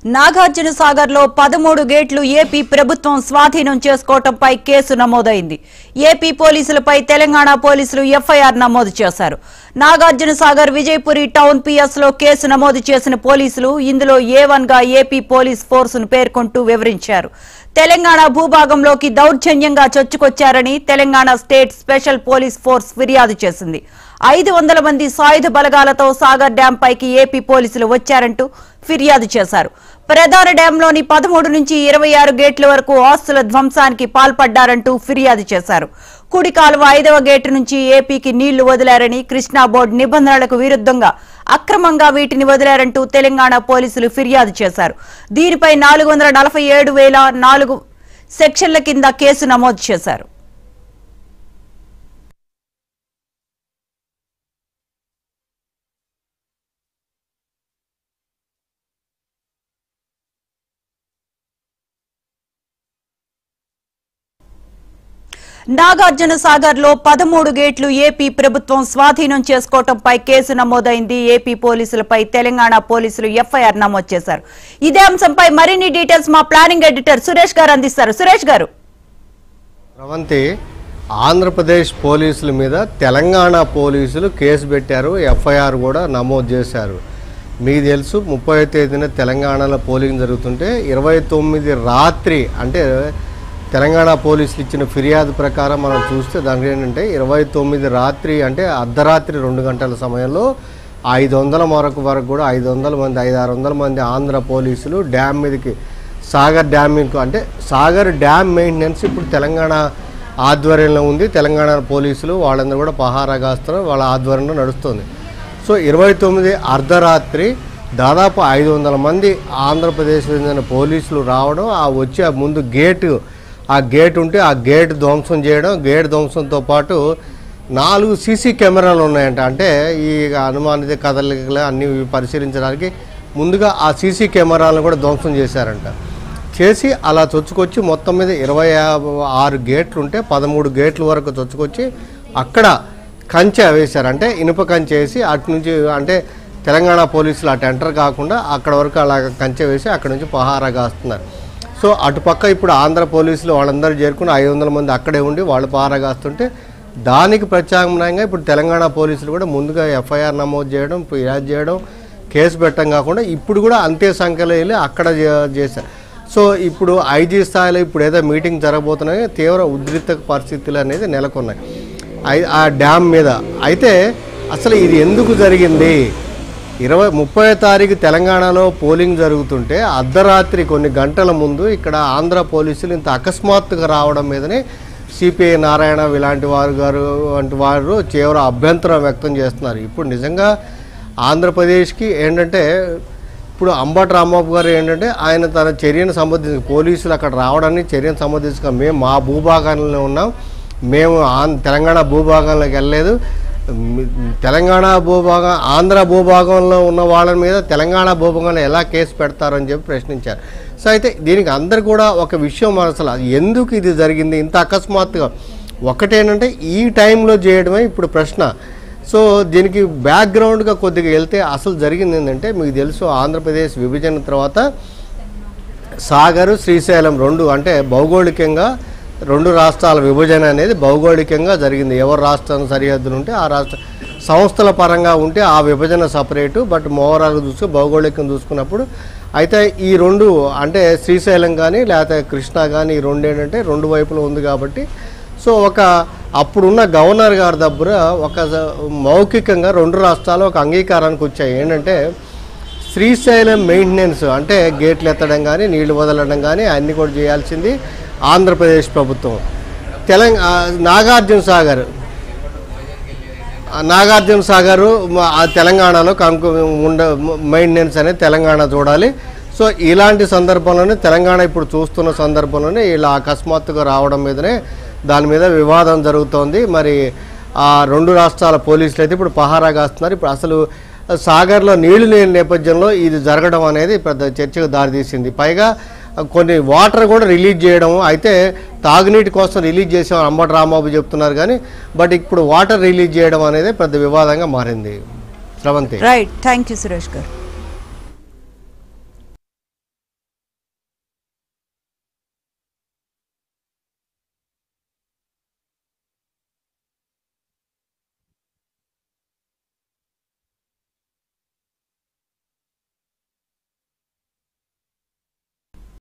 నాగార్జున సాగర్ లో పదమూడు గేట్లు ఏపీ ప్రభుత్వం స్వాధీనం చేసుకోవటంపై కేసు నమోదైంది ఏపీ పోలీసులపై తెలంగాణ పోలీసులు ఎఫ్ఐఆర్ నమోదు చేశారు నాగార్జున సాగర్ విజయపురి టౌన్ పిఎస్ లో కేసు నమోదు చేసిన పోలీసులు ఇందులో ఏ వన్ గా ఏపీ పోలీస్ ఫోర్సును పేర్కొంటూ వివరించారు తెలంగాణ భూభాగంలోకి దౌర్జన్యంగా చొచ్చుకొచ్చారని Telangana state special police force ఫిర్యాదు చేసింది ఐదు వందల మంది సాయుధ బలగాలతో సాగర్ డ్యాం పైకి ఏపీ పోలీసులు వచ్చారంటూ ఫిర్యాదు చేశారు ప్రధాన డ్యాంలోని పదమూడు నుంచి ఇరవై ఆరు గేట్ల వరకు ఆస్తుల ధ్వంసానికి పాల్పడ్డారంటూ ఫిర్యాదు చేశారు కుడి కాలువ ఐదవ గేటు నుంచి ఏపీకి నీళ్లు వదిలారని కృష్ణా బోర్డు నిబంధనలకు విరుద్ధంగా అక్రమంగా వీటిని వదిలారంటూ తెలంగాణ పోలీసులు ఫిర్యాదు చేశారు దీనిపై నాలుగు వందల నలభై ఏడు వేల నాలుగు సెక్షన్ల కింద కేసు నమోదు చేశారు నాగార్జున సాగర్ లో పదమూడు గేట్లు ఏపీ ప్రభుత్వం స్వాధీనం చేసుకోవటంపై కేసు నమోదైంది ఏపీ పోలీసులపై తెలంగాణ పోలీసులు ఎఫ్ఐఆర్ నమోదు చేశారు ఇదే అంశంపై మరిన్ని డీటెయిల్స్ మా ప్లానింగ్ ఎడిటర్ సురేష్ గారు అందిస్తారు సురేష్ గారు రవంతి ఆంధ్రప్రదేశ్ పోలీసుల మీద తెలంగాణ పోలీసులు కేసు పెట్టారు ఎఫ్ఐఆర్ కూడా నమోదు చేశారు మీకు తెలుసు ముప్పై తేదీన తెలంగాణలో పోలింగ్ జరుగుతుంటే ఇరవై తొమ్మిది రాత్రి అంటే తెలంగాణ పోలీసులు ఇచ్చిన ఫిర్యాదు ప్రకారం మనం చూస్తే దానికి ఏంటంటే ఇరవై తొమ్మిది రాత్రి అంటే అర్ధరాత్రి రెండు గంటల సమయంలో ఐదు వందల వరకు వరకు కూడా ఐదు వందల మంది ఐదు ఆరు వందల మంది ఆంధ్ర పోలీసులు డ్యామ్ మీదకి సాగర్ డ్యామ్ మీకు అంటే సాగర్ డ్యామ్ మెయింటెనెన్స్ ఇప్పుడు తెలంగాణ ఆధ్వర్యంలో ఉంది తెలంగాణ పోలీసులు వాళ్ళందరూ కూడా పహారా కాస్తున్నారు వాళ్ళ ఆధ్వర్యంలో నడుస్తుంది సో ఇరవై తొమ్మిది అర్ధరాత్రి దాదాపు ఐదు వందల మంది ఆంధ్రప్రదేశ్ చెందిన పోలీసులు రావడం ఆ వచ్చి ఆ ముందు గేటు ఆ గేట్ ఉంటే ఆ గేట్ ధ్వంసం చేయడం గేట్ ధ్వంసంతో పాటు నాలుగు సీసీ కెమెరాలు ఉన్నాయంట అంటే ఈ అనుమానిత కదలికలు అన్ని పరిశీలించడానికి ముందుగా ఆ సీసీ కెమెరాలను కూడా ధ్వంసం చేశారంట చేసి అలా చొచ్చుకొచ్చి మొత్తం మీద ఇరవై ఆరు గేట్లు ఉంటే పదమూడు గేట్ల వరకు చొచ్చుకొచ్చి అక్కడ కంచె వేశారు అంటే ఇనుప కంచె వేసి అటు నుంచి అంటే తెలంగాణ పోలీసులు అటు ఎంటర్ కాకుండా అక్కడ వరకు అలా కంచె వేసి అక్కడ నుంచి పహారా కాస్తున్నారు సో అటుపక్క ఇప్పుడు ఆంధ్ర పోలీసులు వాళ్ళందరూ చేరుకుని ఐదు వందల మంది అక్కడే ఉండి వాళ్ళు పహారా కాస్తుంటే దానికి ప్రత్యామ్నాయంగా ఇప్పుడు తెలంగాణ పోలీసులు కూడా ముందుగా ఎఫ్ఐఆర్ నమోదు చేయడం ఫిర్యాదు చేయడం కేసు పెట్టడం కాకుండా ఇప్పుడు కూడా అంతే సంఖ్యలో వెళ్ళి అక్కడ చే- చేశారు సో ఇప్పుడు ఐజీ స్థాయిలో ఇప్పుడు ఏదో మీటింగ్ జరగబోతున్నాయి తీవ్ర ఉద్రిక్త పరిస్థితులు అనేది నెలకొన్నాయి ఐ- ఆ డ్యామ్ మీద అయితే అసలు ఇది ఎందుకు జరిగింది ఇరవై ముప్పై తారీఖు తెలంగాణలో పోలింగ్ జరుగుతుంటే అర్ధరాత్రి కొన్ని గంటల ముందు ఇక్కడ ఆంధ్ర పోలీసులు ఇంత అకస్మాత్తుగా రావడం మీదనే సిపిఐ నారాయణ ఇలాంటి వారు గారు వంటి వారు తీవ్ర అభ్యంతరం వ్యక్తం చేస్తున్నారు ఇప్పుడు నిజంగా ఆంధ్రప్రదేశ్కి ఏంటంటే ఇప్పుడు అంబటి రాంబాబు గారు ఏంటంటే ఆయన తన చర్యను సంబంధించి పోలీసులు అక్కడ రావడాన్ని చర్యను సంబంధించుగా మేము మా భూభాగంలో ఉన్నాం మేము ఆం- తెలంగాణ భూభాగంలోకి వెళ్ళలేదు మ్, తెలంగాణ భూభాగం ఆంధ్ర భూభాగంలో ఉన్న వాళ్ళ మీద తెలంగాణ భూభాగంలో ఎలా కేసు పెడతారని చెప్పి ప్రశ్నించారు సో అయితే దీనికి అందరు కూడా ఒక విషయం మన అసలు ఎందుకు ఇది జరిగింది ఇంత అకస్మాత్తుగా ఒకటేంటంటే ఈ టైంలో చేయడమే ఇప్పుడు ప్రశ్న సో దీనికి బ్యాక్గ్రౌండ్గా కొద్దిగా వెళ్తే అసలు జరిగింది ఏంటంటే మీకు తెలుసు ఆంధ్రప్రదేశ్ విభజన తర్వాత సాగరు శ్రీశైలం రెండు అంటే భౌగోళికంగా రెండు రాష్ట్రాల విభజన అనేది భౌగోళికంగా జరిగింది ఎవరు రాష్ట్రం సరిహద్దులు ఉంటే ఆ రాష్ట్ర సంస్థల పరంగా ఉంటే ఆ విభజన సపరేటు బట్ ఓవరాల్గా చూసుకు భౌగోళికం చూసుకున్నప్పుడు అయితే ఈ రెండు అంటే శ్రీశైలం కానీ లేకపోతే కృష్ణా కానీ ఈ రెండు ఏంటంటే రెండు వైపులు ఉంది కాబట్టి సో ఒక అప్పుడున్న గవర్నర్ గారి దగ్గర ఒక మౌఖికంగా రెండు రాష్ట్రాలు ఒక అంగీకారానికి వచ్చాయి ఏంటంటే శ్రీశైలం మెయింటెనెన్స్ అంటే గేట్లు ఎత్తడం కానీ నీళ్లు వదలడం కానీ అన్నీ కూడా చేయాల్సింది ఆంధ్రప్రదేశ్ ప్రభుత్వం తెలంగాణ నాగార్జున సాగర్ ఆ నాగార్జున సాగర్ మ- ఆ తెలంగాణలో కనుక ఉండ మెయింటెనెన్స్ అనేది తెలంగాణ చూడాలి సో ఇలాంటి సందర్భంలోనే తెలంగాణ ఇప్పుడు చూస్తున్న సందర్భంలోనే ఇలా అకస్మాత్తుగా రావడం మీదనే దాని మీద వివాదం జరుగుతోంది మరి ఆ రెండు రాష్ట్రాల పోలీసులు అయితే ఇప్పుడు పహారా కాస్తున్నారు ఇప్పుడు అసలు సాగర్లో నీళ్లు లేని నేపథ్యంలో ఇది జరగడం అనేది పెద్ద చర్చకు దారితీసింది పైగా కొన్ని వాటర్ కూడా రిలీజ్ చేయడం అయితే తాగునీటి కోసం రిలీజ్ చేసాం అంబటి రాంబాబు చెప్తున్నారు కానీ బట్ ఇప్పుడు వాటర్ రిలీజ్ చేయడం అనేది పెద్ద వివాదంగా మారింది Sravanthi right thank you Suresh గారు